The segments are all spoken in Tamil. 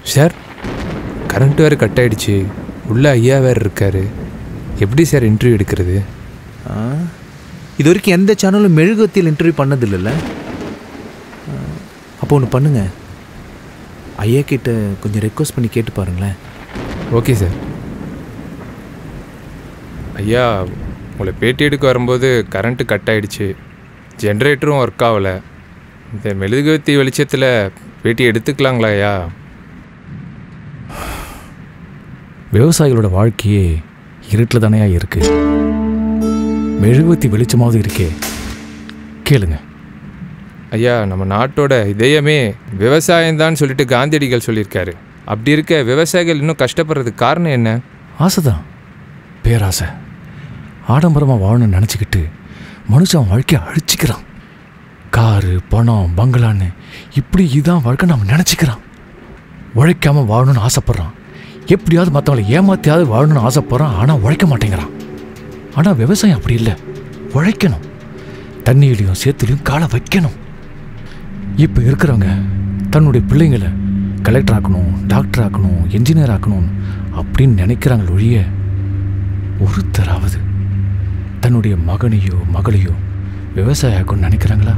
சார் கரண்ட் வேறு கட் ஆயிடுச்சு உள்ள ஐயா வேறு இருக்காரு எப்படி சார் இன்டர்வியூ எடுக்கிறது ஆ, இது வரைக்கும் எந்த சேனலும் மெழுகுவத்தியில் இன்டர்வியூ பண்ணதில்லைல்ல ஆ, அப்போ ஒன்று பண்ணுங்க ஐயா கிட்ட கொஞ்சம் ரெக்வஸ்ட் பண்ணி கேட்டு பாருங்களேன் ஓகே சார் ஐயா உங்களை பேட்டி எடுக்க வரும்போது கரண்ட்டு கட் ஆயிடுச்சு ஜென்ரேட்டரும் ஒர்க் ஆகலை இந்த மெழுகுவத்தி வெளிச்சத்தில் பேட்டி எடுத்துக்கலாங்களா ஐயா விவசாயிகளோட வாழ்க்கையே இருட்டில் தானேயா இருக்கு மெழுகுவத்தி வெளிச்சமாவது இருக்கே கேளுங்க ஐயா நம்ம நாட்டோட இதயமே விவசாயம்தான் சொல்லிட்டு காந்தியடிகள் சொல்லியிருக்காரு அப்படி இருக்க விவசாயிகள் இன்னும் கஷ்டப்படுறதுக்கு காரணம் என்ன ஆசைதான் பேராசை ஆடம்பரமாக வாழணும்னு நினச்சிக்கிட்டு மனுஷன் வாழ்க்கையை அழிச்சிக்கிறான் காரு பணம் பங்களான்னு இப்படி இதான் வாழ்க்கை நம்ம நினச்சிக்கிறான் உழைக்காம வாழணும்னு ஆசைப்படுறான் எப்படியாவது மற்றவங்களை ஏமாத்தியாவது வாழணும்னு ஆசைப்படுறான் ஆனால் உழைக்க மாட்டேங்கிறான் ஆனால் விவசாயம் அப்படி இல்லை உழைக்கணும் தண்ணியிலையும் சேத்துலையும் காலை வைக்கணும் இப்போ இருக்கிறவங்க தன்னுடைய பிள்ளைங்களை கலெக்டர் ஆக்கணும் டாக்டர் ஆக்கணும் என்ஜினியர் ஆக்கணும் அப்படின்னு நினைக்கிறாங்க ஒழிய ஒருத்தராவது தன்னுடைய மகனையோ மகளையோ விவசாயம் ஆக்கணும்னு நினைக்கிறாங்களா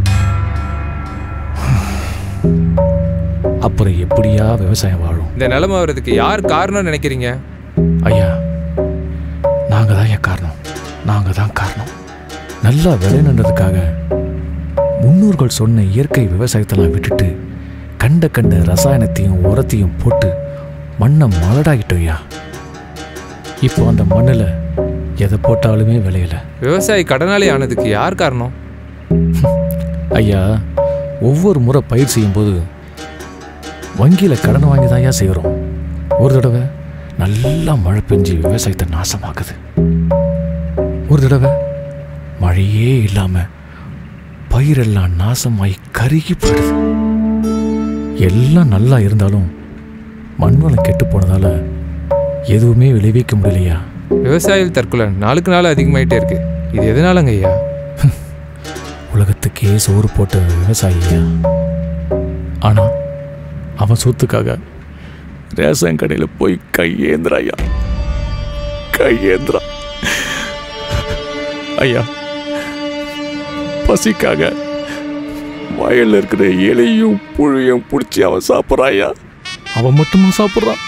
அப்புறம் எப்படியா விவசாயம் வாழும் இந்த நிலைமை வர்றதுக்கு யார் காரணம்னு நினைக்கிறீங்க ஐயா நாங்கள் தான் ஏன் காரணம் நாங்கள் தான் காரணம் நல்லா விளையணுன்றதுக்காக முன்னோர்கள் சொன்ன இயற்கை விவசாயத்தெல்லாம் விட்டுட்டு கண்ட கண்ட ரசாயனத்தையும் உரத்தையும் போட்டு மண்ணை மலடாகிட்டோம் ஐயா இப்போ அந்த மண்ணில் எதை போட்டாலுமே விளையல விவசாயி கடனாளி ஆனதுக்கு யார் காரணம் ஐயா ஒவ்வொரு முறை பயிர் செய்யும்போது வங்கியில் கடன் வாங்கி தான் ஐயா செய்கிறோம் ஒரு தடவை நல்லா மழை பெஞ்சு விவசாயத்தை நாசமாக்குது ஒரு தடவை மழையே இல்லாமல் பயிரெல்லாம் நாசமாகி கருகி போயிடுது எல்லாம் நல்லா இருந்தாலும் மண்வளம் கெட்டு போனதால எதுவுமே விளைவிக்க முடியலையா விவசாயிகள் தற்கொலை நாளுக்கு நாள் அதிகமாயிட்டே இருக்கு இது எதனாலங்க ஐயா உலகத்துக்கே சோறு போட்ட விவசாயியா ஆனா அவன் சொத்துக்காக ரேஷன் கடையில் போய் கையேந்திரா ஐயா கையேந்திரா ஐயா பசிக்காக வயல்ல இருக்கிற இலையும் புழியும் பிடிச்சி அவன் சாப்பிட்றான் ஐயா அவன் மட்டுமா சாப்பிட்றான்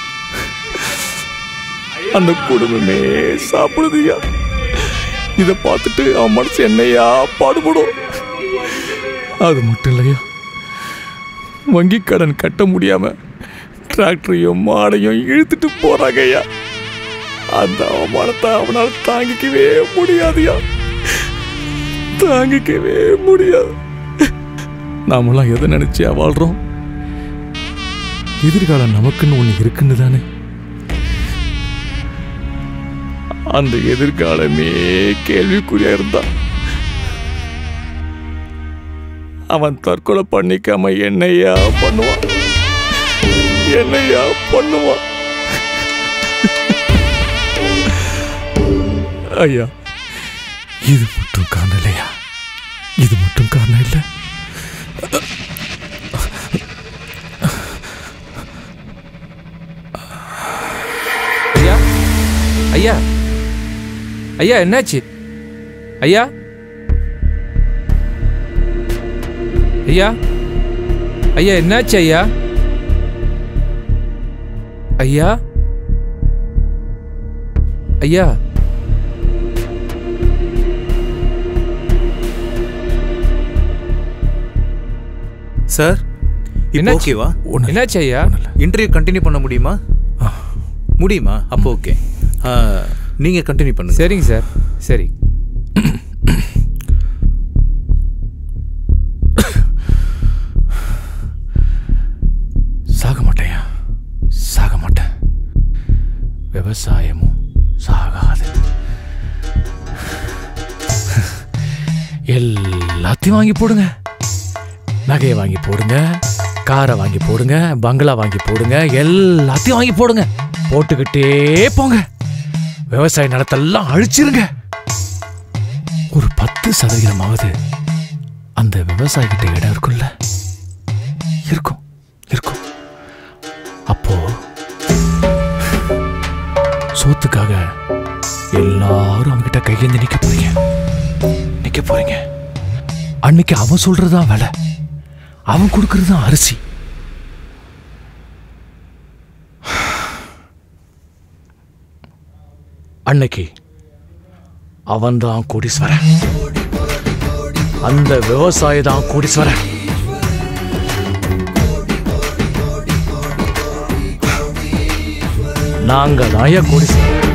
அந்த குடும்பமே சாப்பிடுதுயா இதை பார்த்துட்டு அவன் மனசு என்னையா பாடுபடும் அது மட்டும் இல்லையா வங்கி கடன் கட்ட முடியாம டிராக்டரையும் மாடையும் இழுத்துட்டு போறாங்க ஐயா அந்த அவமானத்தை அவனால் தாங்கிக்கவே முடியாதுயா தாங்கிக்கவே முடியாது நாமெல்லாம் எதை நினைச்சியா வாழ்றோம் எதிர்காலம் நமக்குன்னு ஒன்று இருக்குன்னு தானே அந்த எதிர்காலமே கேள்விக்குறியா இருந்தான் அவன் தற்கொலை பண்ணிக்காம என்னையா பண்ணுவான் என்னையா பண்ணுவான் ஐயா இது மட்டும் காரணம் இல்லையா இது மட்டும் காரணம் இல்லை ஐயா ஐயா ஐயா என்னாச்சு ஐயா ஐயா ஐயா என்னாச்சு ஐயா ஐயா ஐயா சார் இப்போ என்னாச்சு? ஓகேவா ஒண்ணு என்னாச்சு ஐயா இன்டர்வியூ கண்டினியூ பண்ண முடியுமா முடியுமா அப்போ ஓகே நீங்கள் கண்டினியூ பண்ணுங்க சரிங்க சார் சரி சாக மாட்டேயா சாக மாட்டேன் விவசாயமும் சாகாது எல்லாத்தையும் வாங்கி போடுங்க நகையை வாங்கி போடுங்க காரை வாங்கி போடுங்க பங்களா வாங்கி போடுங்க எல்லாத்தையும் வாங்கி போடுங்க போட்டுக்கிட்டே போங்க விவசாய நிலத்தெல்லாம் அழிச்சிருங்க ஒரு பத்து சதவீதமாவது அந்த விவசாயிகிட்ட இடம் இருக்கும்ல இருக்கும் இருக்கும் அப்போ சோத்துக்காக எல்லாரும் அவன்கிட்ட கையேந்தி நிக்க போறீங்க நிக்க போறீங்க அன்னைக்கு அவன் சொல்றதுதான் விலை அவன் கொடுக்கறதுதான் அரிசி அன்னைக்கு அவன்தான் கோடீஸ்வரன் அந்த விவசாயி தான் கோடீஸ்வரன் நாங்க தான் கோடீஸ்வரன்